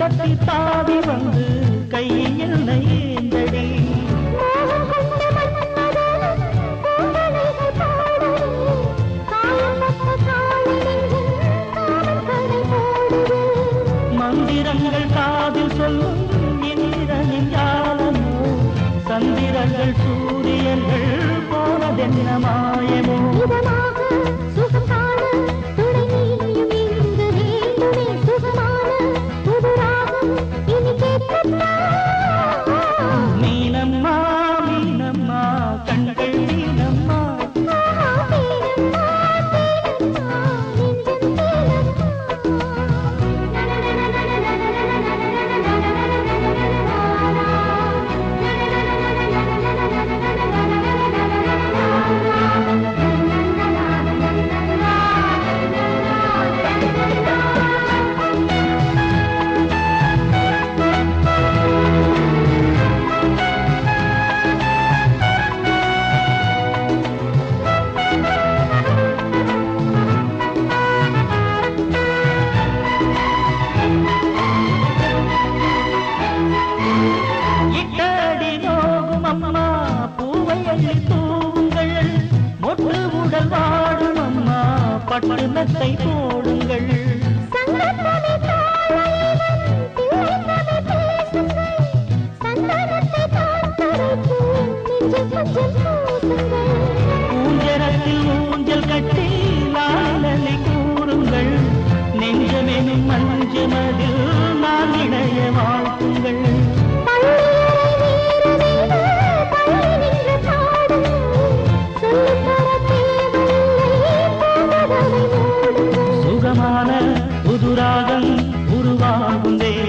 தட்டி தாவி வந்து கையில் ஏந்தடி மோகம் கொண்ட மன்மதனும் கோவலைகள் பாடவே காயப்பட்ட காலிலெங்கும் காமன் கடை போடுவே மந்திரங்கள் காதில் சொல்லும் இந்திரனின் ஞானமோ சந்திரர்கள் சூரியர்கள் போனதென்ன மாயமோ இதமாக சுகம் காண துணை நீயும் இங்கு வேண்டுமே சுகமான புது ராகம் இனி கேட்கத்தான் மீனம்மா மீனம்மா கண்கள் மீனம்மா ஆஹா, தேனம்மா, தேனம்மா, நெஞ்சம் இட்டடி நோகும் அம்மா பூவை அள்ளி தூவுங்கள் மொட்டு உடல் வாடும் அம்மா பட்டு மெத்தை போடுங்கள் சங்கத்தனை தாளைவன் பிள்ளைத்தனை பேசுங்கள் சந்தனத்தை பார்த்தரைக்கு நெஞ்சம் கொஞ்சம் பூசுங்கள் ஊஞ்சரத்தில் ஊஞ்சல் கட்டி லாலி கூறுங்கள் நெஞ்சமெனும் மஞ்சமதில் நான் இணைய வாழ்த்துங்கள் பள்ளியறை வீரனேது பள்ளி நின்று பாடும் சொல்லித்தர தேவையில்லை போகவனை மூடுங்கள் சுகமான புதுராகம் உருவாகும் தேவ